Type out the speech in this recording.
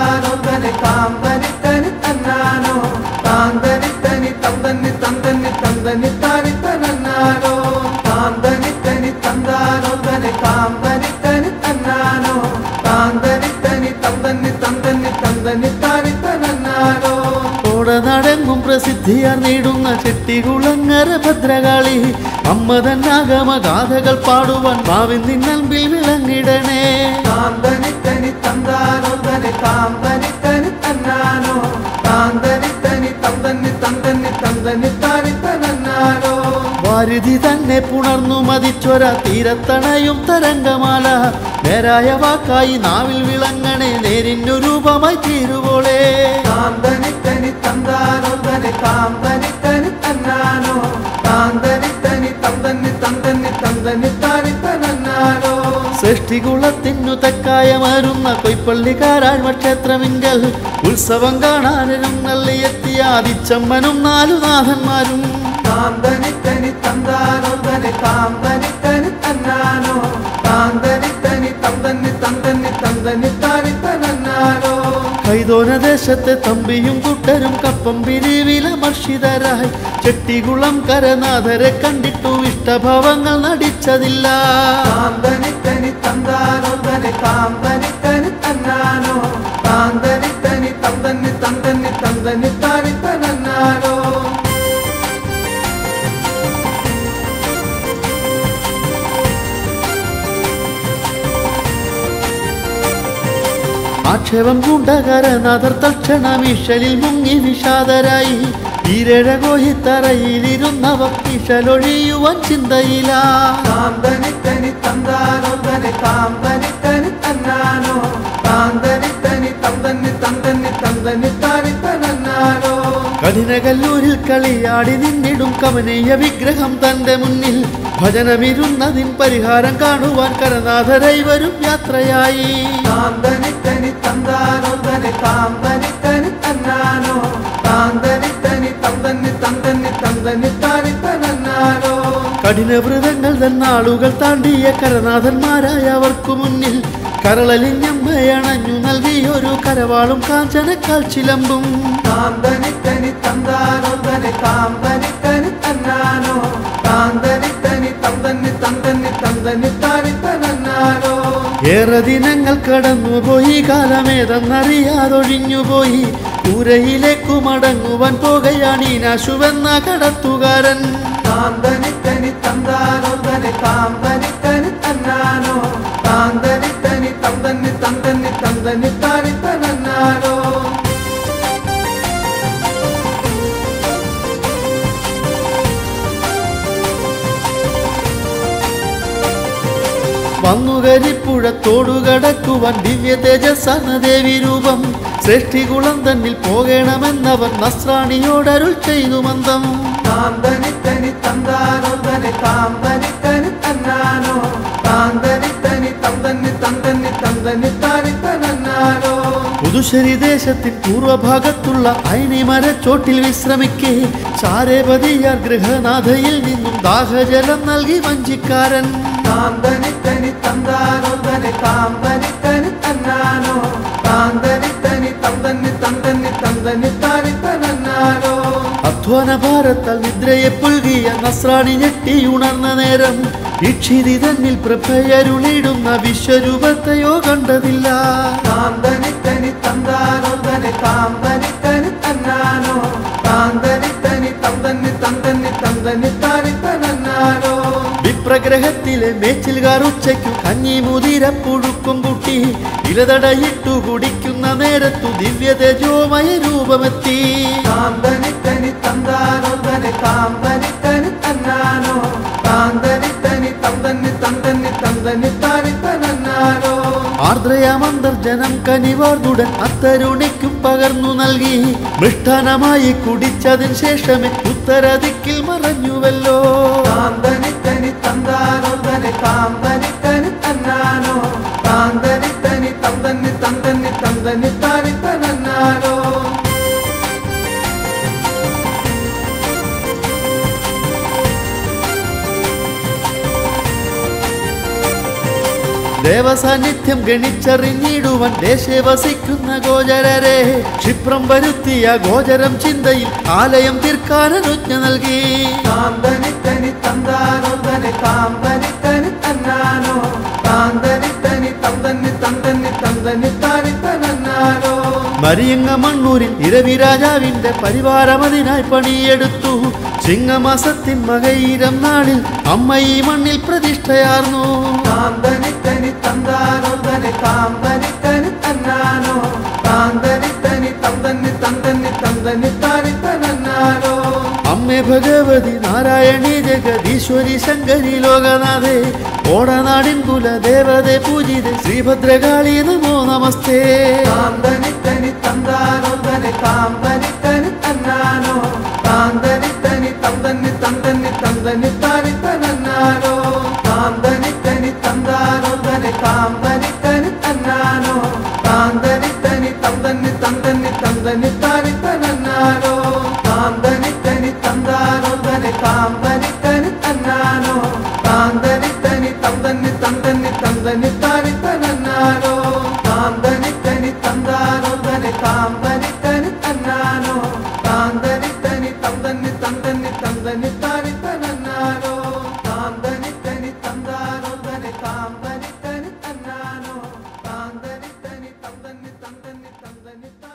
തന്താനോ തനെ കാന്തനി തനി തന്നാനോ താന്തനി തനി തന്തനി തന്തനി തന്തനി താനി തനന്നാനോ താന്തനി തനി തന്താനോ തനെ കാന്തനി തനി തന്നാനോ താന്തനി തനി തന്തനി തന്തനി തന്തനി താനി തനന്നാനോ ഓടനടങ്ങും പ്രസിദ്ധിയാർ നേടുന്ന ചെട്ടികുളങ്ങര ഭദ്രകാളി അമ്മതന്നാഗമ ഗാഥകൾ പാടുവാൻ ഭാവിൻ നിന്നൻപിൽ വിളങ്ങിടണേ കാന്തനി തനി തന്താനോ തനെ കാന്തനി തനി തന്നാനോ താന്തനി തനി തന്തനി തന്തനി തന്തനി താനി തനന്നാനോ വാരുതി തന്നെ പുണർന്നു മതിച്ചൊര തീരത്തണയും തരംഗമാല നേരായ വാക്കായി നാവിൽ വിളങ്ങണേ നേരിന്നു രൂപമായി തീരുവോളേ കാന്തനി തനി തന്താനോ തനെ കാന്തനി തനി തന്നാനോ താന്തനി തനി തന്തനി തന്തനി തന്തനി താനി തനന്നാനോ സൃഷ്ടികുളത്തിനു തെക്കായമരുന്ന കൊയ്പ്പള്ളിക്കാരാഴ്മ ക്ഷേത്രമിങ്കൽ ഉത്സവം കാണാനും നല്ലിയെത്തിയ ആദിച്ചമ്മനും നാലു നാഥന്മാരും കാന്തനി തനി തന്താനോ തനെ കാന്തനി തനി തന്നാനോ താന്തനി തനി തന്തനി തന്തനി തന്തനി താനി തനന്നാനോ കൈതോന ദേശത്തെ തമ്പിയും കുട്ടരും കപ്പം പിരിവില മർഷിതരായി ചെട്ടികുളം കരനാഥരെ കണ്ടിട്ടു ഇഷ്ടഭാവങ്ങൾ നടിച്ചതില്ല കാന്തനി തനി തന്താനോ തനെ കാന്തനി തനി തന്നാനോ താന്തനി തനി തന്തനി തന്തനി തന്തനി താനി തനന്നാനോ ആക്ഷേപം പൂണ്ടകരനാഥർ തൽക്ഷണം ഈശലിൽ മുങ്ങി വിഷാദരായി ഈരഴകോഹിത്തറയിലിരുന്നവർ ഈശലൊഴിയുവാൻ ചിന്തയില്ല കാന്തനി തനി തന്താനോ തനെ കാന്തനി തനി തന്നാനോ താന്തനി തനി തന്തനി തന്തനി തന്തനി താനി തനന്നാനോ കഠിനകല്ലൂരിൽ കളിയാടി നിന്നിടും കമനീയ വിഗ്രഹം തന്റെ മുന്നിൽ ഭജനമിരുന്നതിൻ പരിഹാരം കാണുവാൻ കരനാഥരൈ വരും യാത്രയായി കാന്തനി തനി തന്താനോ തനെ കാന്തനി തനി തന്നാനോ താന്തനി തനി തന്തനി തന്തനി തന്തനി താനി തനന്നാനോ കഠിനവ്രതങ്ങൾ തന്നാളുകൾ താണ്ടിയ കരനാഥന്മാരായ അവർക്കു മുന്നിൽ കരളലിഞ്ഞമ്മയണഞ്ഞു നൽകിയൊരു കരവാളും കാഞ്ചനക്കാൽ ചിലമ്പും കാന്തനി തനി തന്താനോ തനെ കാന്തനി തനി തന്നാനോ താന്തനി തനി തന്തനി തന്തനി തന്തനി താനി തനന്നാനോ ഏറെ ദിനങ്ങൾ കടന്നുപോയി കാലമേതെന്നറിയാതൊഴിഞ്ഞുപോയി കൂരയിലേക്കു മടങ്ങുവാൻ പോകുകയാണീനാശുവെന്ന കടത്തുകാരൻ കാന്തനി തനി തന്താനോ തനെ കാന്തനി തനി തന്നാനോ താന്തനി തനി തന്തനി തന്തനി തന്തനി താനി തനന്നാനോ വന്നുകരിപ്പുഴത്തോടു കടക്കുവാൻ ദിവ്യ തേജസ്സാണ് ദേവി രൂപം ശ്രേഷ്ഠികുളം തന്നിൽ പോകണമെന്നവർ നസ്രാണിയോടരുൾ ചെയ്തു മന്ദം കാന്തനി തനി തന്താനോ തനെ കാന്തനി തനി തന്നാനോ താന്തനി തനി തന്തനി തന്തനി തന്തനി താനി തനന്നാനോ പുതുശ്ശേരി ദേശത്തിൻ പൂർവഭാഗത്തുള്ള അയനിമരച്ചോട്ടിൽ വിശ്രമിക്കെ ചാരേപതിയാർ ഗൃഹനാഥയിൽ നിന്നും ദാഹജലം നൽകി വഞ്ചിക്കാരൻ കാന്തനി തനി തന്താനോ തനെ കാന്തനി തനി തന്നാനോ താന്തനി തനി തന്തനി തന്തനി തന്തനി താനി തനന്നാനോ അധ്വാന ഭാരത്താൽ നിദ്രയെ പുൽകിയ നസ്രാണി ഞെട്ടിയുണർന്ന നേരം ഇക്ഷിതി തന്നിൽ പ്രഭയരുളിടുന്ന വിശ്വരൂപത്തെയോ കണ്ടതില്ല കാന്തനി തനി തന്താനോ തനെ കാന്തനി തനി തന്നാനോ താന്തനി തനി തന്തനി തന്തനി തന്തനി താനി തനന്നാനോ വിപ്രഗ്രഹത്തിലെ മേച്ചിൽകാർ ഉച്ചയ്ക്കു കഞ്ഞി മുതിര പുഴുക്കും കുട്ടി ഇലതടയിട്ടു കുടിക്കുന്ന നേരത്തു ദിവ്യ തേജോമയ രൂപമെത്തി കാന്തനി തനി തന്താനോ തനെ കാന്തനി തനി തന്നാനോ താന്തനി തനി തന്തനി തന്തനി തന്തനി താനി തനന്നാനോ ആർദ്രയാമന്തർജനം കനിവാർന്നുടൻ അത്തരുണിക്കും പകർന്നു നൽകി മൃഷ്ടാനമായി കുടിച്ചതിന് ശേഷമേ ഉത്തരദിക്കിൽ മറഞ്ഞുവല്ലോ കാന്തനി തനി തന്താനോ തനെ കാന്തനി തനി തന്നാനോ താന്തനി തനി തന്തനി തന്തനി തന്തനി താനി തനന്നാനോ ദേവസാന്നിധ്യം ഗണിച്ചറിഞ്ഞിടുവാൻ ദേശേ വസിക്കുന്ന ഗോചരരെ ക്ഷിപ്രം വരുത്തിയ ഗോചരം ചിന്തയിൽ ആലയം തീർക്കാൻ അനുജ്ഞ നൽകി താന്തനി തനി തന്താനോ തനെ താന്തനി തനി തന്നാനോ താന്തനി തനി തന്തന്നി തന്തന്നി തന്തന്നി താനി തന്നാനോ മരിയങ്ങ മണ്ണൂരിൽ ഇരവി രാജാവിന്റെ പരിവാരമതിനായി പണിയെടുത്തു ചിങ്ങമാസത്തിൻ മകയിരം നാളിൽ അമ്മ ഈ മണ്ണിൽ പ്രതിഷ്ഠയാർന്നു താന്തനി തനി തന്താനോ തനെ താന്തനി തനി തന്നാനോ താന്തനി തനി തന്തന്നി തന്തന്നി തന്തന്നി താനി തന്നാനോ അമ്മേ ഭഗവതി നാരായണി ജഗദീശ്വരി ശങ്കരി ലോകനാഥേ ഓടനാടിൻ കുല ദേവതേ പൂജിതേ ശ്രീഭദ്രകാളി നമോ നമസ്തേ താന്തനി തനി തന്താനോ തനെ താന്തനി തനി തന്നാനോ താന്തനി തനി തന്തന്നി തന്തന്നി തന്തന്നി താനി തന്നാനോ താന്തനി തനി തന്താനോ തനെ താന്തനി തനി തന്നാനോ താന്തനി തനി തന്തന്നി തന്തന്നി തന്തന്നി താനി തന്നാനോ താന്തനി തനി തന്താനോ തനെ താന്തനി തനി തന്നാനോ താന്തനി തനി തന്തന്നി തന്തന്നി തന്തന്നി താനി തന്നാനോ താന്തനി തനി തന്താനോ തനെ താന്തനി തനി തന്നാനോ താന്തനി തനി തന്തന്നി തന്തന്നി തന്തന്നി താനി തന്നാനോ താന്തനി തനി തന്താനോ തനെ താന്തനി തനി തന്നാനോ താന്തനി തനി തന്തന്നി തന്തന്നി തന്തന്നി താനി